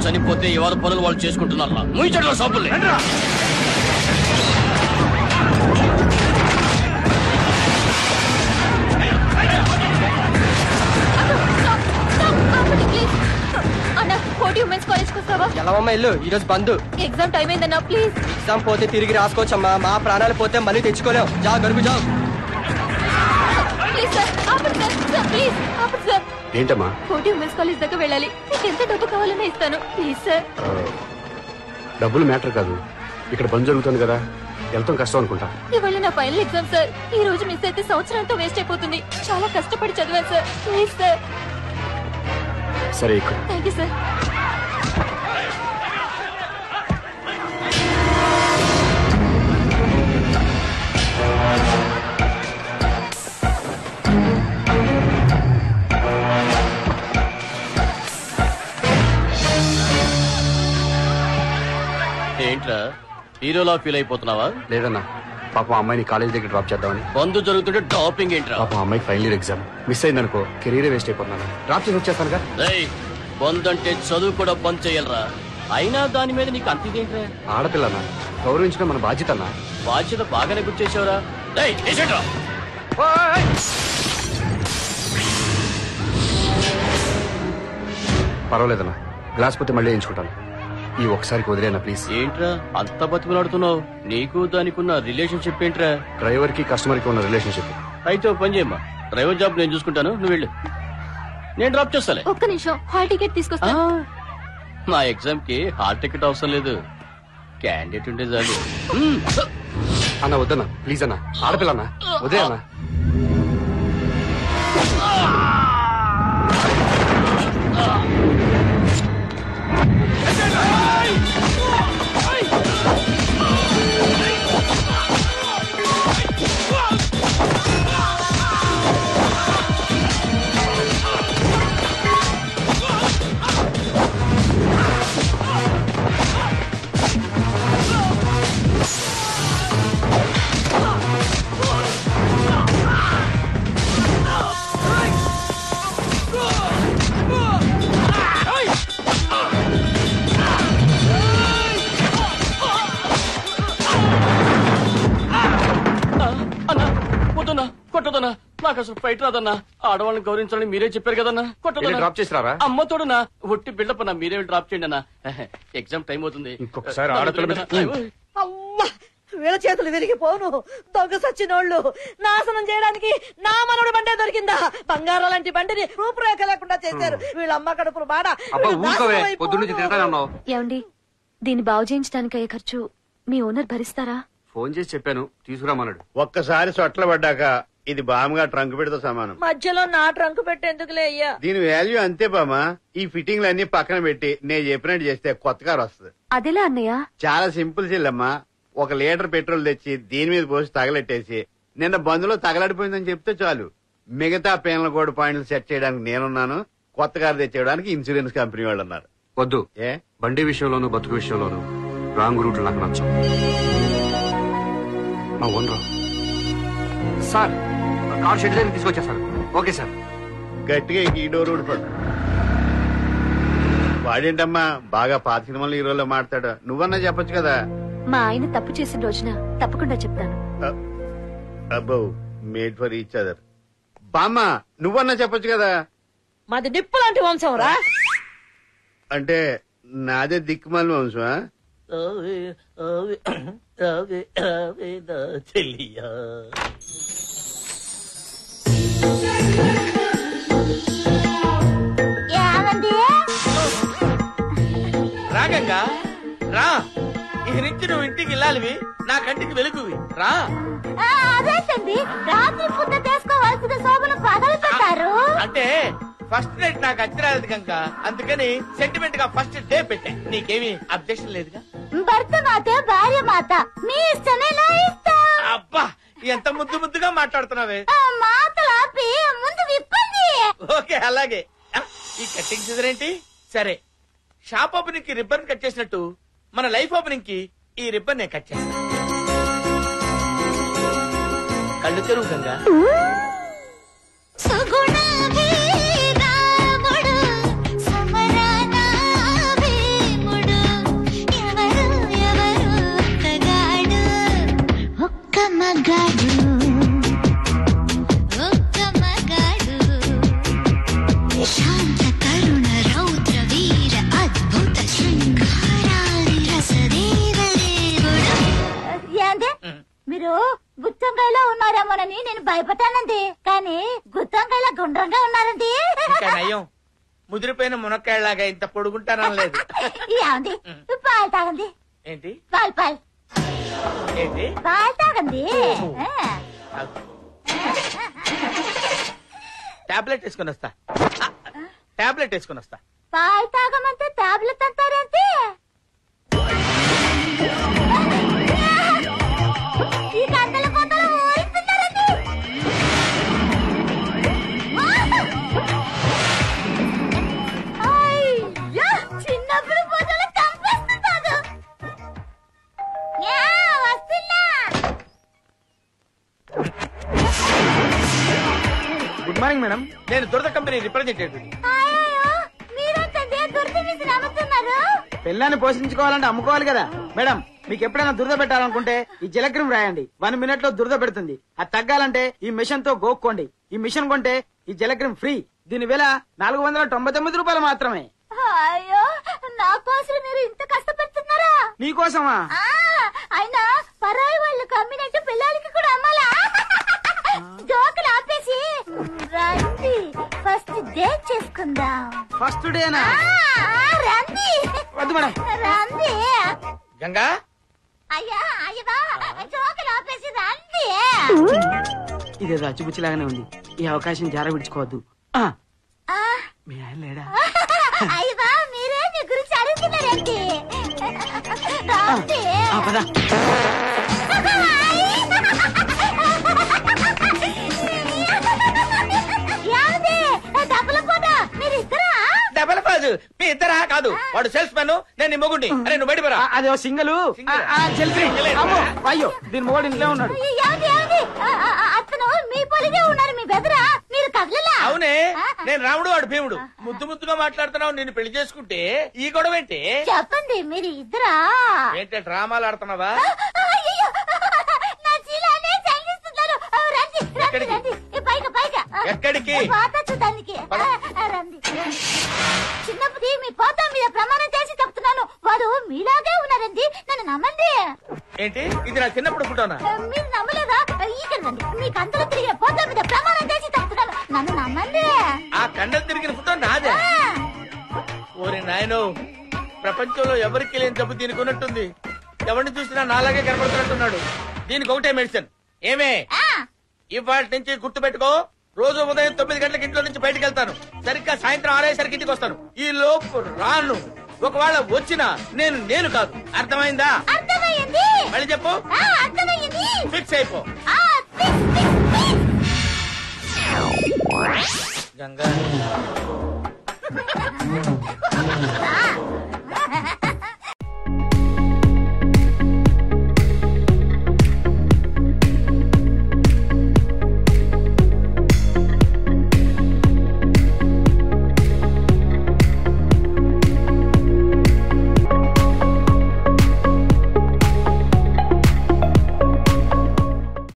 చనిపోతే ఎవరి పనులు వాళ్ళు చేసుకుంటున్నారా ముయించడం సబ్బుల్ని అన్న కోటి ఉమెన్స్ కాలేజ్ కి వస్తావా ఎలావమ్మా ఇల్లు ఈ రోజు బంద్ ఎగ్జామ్ టైం అయిందన్నా ప్లీజ్ ఎగ్జామ్ పోతే తిరిగి రాసుకోవచ్చమ్మా మా ప్రాణాలు పోతే మళ్ళీ తెచ్చుకోలేం జా గడుపు జా ప్లీజ్ సార్ ఆపండి సార్ సార్ ప్లీజ్ ఆపండి సార్ ఏంటమ్మా కోటి ఉమెన్స్ కాలేజ్ దాకా వెళ్ళాలి మీకు ఎంత డబ్బు కావాలన్నా ఇస్తాను ప్లీజ్ సార్ ఆ, డబ్బులు మ్యాటర్ కాదు ఇక్కడ బంద్ జరుగుతుంది కదా వెళ్తాం కష్టం అనుకుంటా ఇవాళ నా ఫైనల్ ఎగ్జామ్ సార్ ఈ రోజు మిస్ అయితే సంవత్సరం అంతా వేస్ట్ అయిపోతుంది చాలా కష్టపడి చదివాను సార్ ప్లీజ్ సార్ సరే ఇక్కడ థ్యాంక్ యూ సార్ ఏంట్రా హీరోలా ఫీల్ అయిపోతున్నావా లేదన్నా పాపం ఆ అమ్మాయిని కాలేజ్ దగ్గర డ్రాప్ చేద్దామని బంధు జరుగుతుంటే టాపింగ్ ఏంట్రా పాపం ఆ అమ్మాయికి ఫైనల్ ఇయర్ ఎగ్జామ్ మిస్ అయిందనుకో కెరీరే వేస్ట్ అయిపోతున్నాను డ్రాప్ చేసి వచ్చేస్తానుగా రేయ్ బంద్ అంటే చదువు కూడా బంద్ చేయాలరా అయినా దాని మీద నీకు అంత ఇదేంట్రా ఆడపిల్లనా గౌరవించడం మన బాధ్యత అన్నా బాధ్యత బాగానే గుర్చేసావురా రేయ్ ఏసేట్రా పర్వాలేదన్నా గ్లాస్ పోతే మళ్ళీ వేయించుకుంటాను ఈ ఒక్కసారికి వదిలేనా ప్లీజ్ ఏంట్రా అంత బతుకులాడుతున్నావు నీకు దానికున్న రిలేషన్షిప్ ఏంట్రా డ్రైవర్ కి కస్టమర్ కి ఉన్న రిలేషన్షిప్ అయితే ఓ పని చేయమ్మా డ్రైవర్ జాబ్ నేను చూసుకుంటాను నువ్వు వెళ్ళు నేను డ్రాప్ చేస్తాలే ఒక్క నిమిషం హాల్ టికెట్ ఆ, తీసుకొస్తాను మా ఎగ్జామ్ కి హాల్ టికెట్ అవసరం లేదు క్యాండిడేట్ ఉంటే చాలు మ్మ్. అన్న వద్దన్నా ప్లీజ్ అన్నా ఆడపిల్లన్నా వదిలే అన్నా అన్నా వద్దన్నా కొట్టదన్నా నాకు అసలు ఫైట్ రాదన్నా ఆడవాళ్ళని గౌరవించాలని మీరే చెప్పారు కదన్నా వెళ్ళి కొట్టదన్నా డ్రాప్ చేసి రారా అమ్మ తోడునా ఒట్టి బిల్డప్ అన్నా మీరే డ్రాప్ చేయండి అన్నా ఎగ్జామ్ టైం అవుతుంది ఇంకొకసారి ఆడపిల్ల మీద- అమ్మా వీళ్ళ చేతులు విరిగిపోను దొంగ సచ్చినోళ్ళు నాశనం చేయడానికి నా మనవడి బండే దొరికిందా బంగారం లాంటి బండిని రూపురేఖ లేకుండా చేశారు వీళ్ళ అమ్మ కడుపులు బాడ అబ్బా వీళ్ళు ఊరుకోవే నాశనం అయిపోను. పొద్దున్నుంచి తిడతానే ఉన్నావు ఏమండి దీన్ని బాగు చేయించడానికి అయ్యే ఖర్చు మీ ఓనర్ భరిస్తారా ఫోన్ చేసి చెప్పాను తీసుకురామన్నాడు ఒక్కసారి సొట్ల పడ్డాక ఇది బామ్గా ట్రంక్ పెడితో సమానం మధ్యలో నా ట్రంక్ పెట్టేందుకులే అయ్యా దీని వాల్యూ అంతే బామా ఈ ఫిట్టింగ్లు అన్ని పక్కన పెట్టి నేను చెప్పినట్టు చేస్తే కొత్త కారు వస్తుంది అదెలా అన్నయ్య చాలా సింపుల్ చెల్లమ్మా ఒక లీటర్ పెట్రోల్ తెచ్చి దీని మీద పోసి తగలెట్టేసి నిన్న బందులో తగలడిపోయిందని చెప్తే చాలు మిగతా పేనల కోడ్ పాయింట్లు సెట్ చేయడానికి నేనున్నాను కొత్త కారు తెచ్చేయడానికి ఇన్సూరెన్స్ కంపెనీ వాళ్ళు ఉన్నారు వద్దు ఏ బండి విషయంలోను బతుకు విషయంలోను రాంగ్ రూట్లు నాకు నచ్చం మా ఓనర్ సార్ కార్ షెడ్ దగ్గర తీసుకొచ్చేసారు ఓకే సార్ గట్టిగా ఈ డోర్ ఊడిపడు వాడేంటమ్మా బాగా పాత సినిమాలు హీరోలో మాడతాడు నువ్వన్నా చెప్పొచ్చు కదా మా ఆయన తప్పు చేసిన రోజున తప్పకుండా చెప్తాను అ- అబ్బో మేడ్ ఫర్ ఈచ్ అదర్ బామ్మ నువ్వన్నా చెప్పొచ్చు కదా మాది నిప్పు లాంటి వంశం రా అంటే నాదే దిక్కుమాలి వంశమా రాగంగా రా ఈ నుంచి నువ్వు ఇంటికి వెళ్ళాలివి నా కంటికి వెలుగువి రా అదేంటండి రాత్రి పూట తీసుకోవాల్సిన శోభను పగలు పెట్టారు అంటే ఫస్ట్ నైట్ నాకు అచ్చరాలేదు కనుక అందుకని సెంటిమెంట్ గా ఫస్ట్ డే పెట్టా నీకేమి అబ్జెక్షన్ లేదుగా భర్త మాత భార్య మాత మీ ఇష్టమే నా ఇష్టం అబ్బా ఎంత ముద్దు ముద్దుగా మాట్లాడుతున్నావే మాటలు ఆపి ముందు విప్పండి ఓకే అలాగే ఆ, ఈ కటింగ్ సీజన్ ఏంటి సరే షాప్ ఓపెనింగ్ కి రిబ్బన్ కట్ చేసినట్టు మన లైఫ్ ఓపెనింగ్ కి ఈ రిబ్బన్ నేను కట్ చేస్తా కళ్ళు తెరువు గంగా సుగుణ రాముడు సమరణ భయపడ్డానండి కానీ గుత్తంకాయలా గుండ్రంగా ఉన్నారండి ఇంకా నయం ముదిరిపోయిన మునక్కాయలాగా ఇంత పొడుగుంటానలేదు ఏమండి పాలు తాగండి ఏంటి పాలు పాలు ఏంటి పాలు తాగండి ఆ. టాబ్లెట్ వేసుకొని వస్తా టాబ్లెట్ వేసుకొని వస్తా పాలు తాగమంటే టాబ్లెట్ అంటారేంటి ఈ గంటల కోతలు ఊరిస్తున్నారండి అయ్యో చిన్నప్పుడు పూజలు చంపేస్తున్నాడు యా, వస్తున్నా గుడ్ మార్నింగ్ మేడం నేను దురద కంపెనీ రిప్రజెంటేటివ్ అయ్యో మీరేంటండి గుర్తు మిసి నమ్ముతున్నారు పెళ్ళాన్ని పోషించుకోవాలంటే అమ్ముకోవాలి కదా మేడం మీకు ఎప్పుడైనా దురద పెట్టాలనుకుంటే ఈ జలక్రిమ్ రాయండి వన్ మినిట్ లో దురద పెడుతుంది అది తగ్గాలంటే ఈ మిషన్ తో గోక్కోండి ఈ మిషన్ కొంటే ఈ జలక్రిమ్ ఫ్రీ దీని విల నాలుగు వందల తొంభై తొమ్మిది రూపాయలు మాత్రమే అయ్యో నా కోసం మీరు ఇంత కష్టపెడుతున్నారా నీకోసమా ఆ, అయినా పరాయి వాళ్ళు కమ్మినట్టు పిల్లలకి కూడా అమ్మాలా జోకులు ఆపేసి రండి ఫస్ట్ డేట్ చేసుకుందాం ఫస్ట్ డేనా ఆ, ఆ, రండి వద్దు మేడం రండి గంగా అయ్యా అయ్యా జోకులు ఆపేసి రండి ఇదేదో అచ్చుపుచ్చిలాగానే ఉంది ఈ అవకాశం జార విడుచుకోవద్దు ఆ, ఆ, మీ ఆయన లేడా అయ్యా మీరే మీ గురించి అడుగుతున్నారండి రండి ఆ, పద ఏమండి? డబ్బుల పూట మీరు ఇద్దరా డబల్ కాదు మీ ఇద్దరా కాదు వాడు సేల్స్ మ్యాన్ నేను నీ మొగుండి అరే నువ్వు బయట ఆ, అదే సింగల్ సింగిల్. చెల్లి అమ్మో అయ్యో దీని మొగడు ఇంట్లో ఉన్నాడు ఏమండి ఏమండి ఆ, ఆ, ఆ, అతను మీ పొలిగే ఉన్నారు మీ బెదరా మీరు కదలలా అవునే నేను రాముడు వాడు భీముడు ముద్దు ముద్దుగా మాట్లాడుతున్నావు నిన్ను పెళ్లి చేసుకుంటే ఈ గొడవ ఏంటి చెప్పండి మీరు ఇద్దరా ఏంటి డ్రామాలు ఆడుతున్నావా అయ్యయ్యో, నా చీలానే చంగిస్తున్నారు ఆ, రండి రండి ఎక్కడికి? రండి ఏ, పైగా పైగా ఆ, ఎక్కడికి? పాత చూడడానికి ఆ, ఆ, రండి చిన్నప్పటి మీ పోత మీద ప్రమాణం చేసి చెప్తున్నాను వాడు మీలాగే ఉన్నారండి నన్ను నమ్మండి ఏంటి ఇది నా చిన్నప్పుడు ఫోటోనా ఆ, మీరు నమ్మలేదా ఆ, ఇక్కడ రండి మీకు అంతలో తిరిగే పోత మీద ప్రమాణం చేసి చెప్తున్నాను నన్ను నమ్మండి ఆ కండలు తిరిగిన ఫోటో నాదే ఆ, ఓరి నాయనో ప్రపంచంలో ఎవరికి లేని జబ్బు దీనికి ఉన్నట్టుంది ఎవరిని చూసినా నాలాగే కనపడుతున్నట్టున్నాడు దీనికి ఒకటే మెడిసిన్ ఏమే ఆ, ఇవాళ నుంచి గుర్తు పెట్టుకో రోజు ఉదయం తొమ్మిది గంటలకు ఇంట్లో నుంచి బయటకు వెళ్తాను సరిగ్గా సాయంత్రం ఆరేసరికి ఇంటికి వస్తాను ఈ లోపు రాను ఒకవేళ వచ్చినా నేను నేను కాదు అర్థమైందా అర్థమయ్యింది మళ్ళీ చెప్పు ఆ, అర్థమయ్యింది ఫిక్స్ అయిపో ఆ, ఫిక్స్, ఫిక్స్, ఫిక్స్. గంగా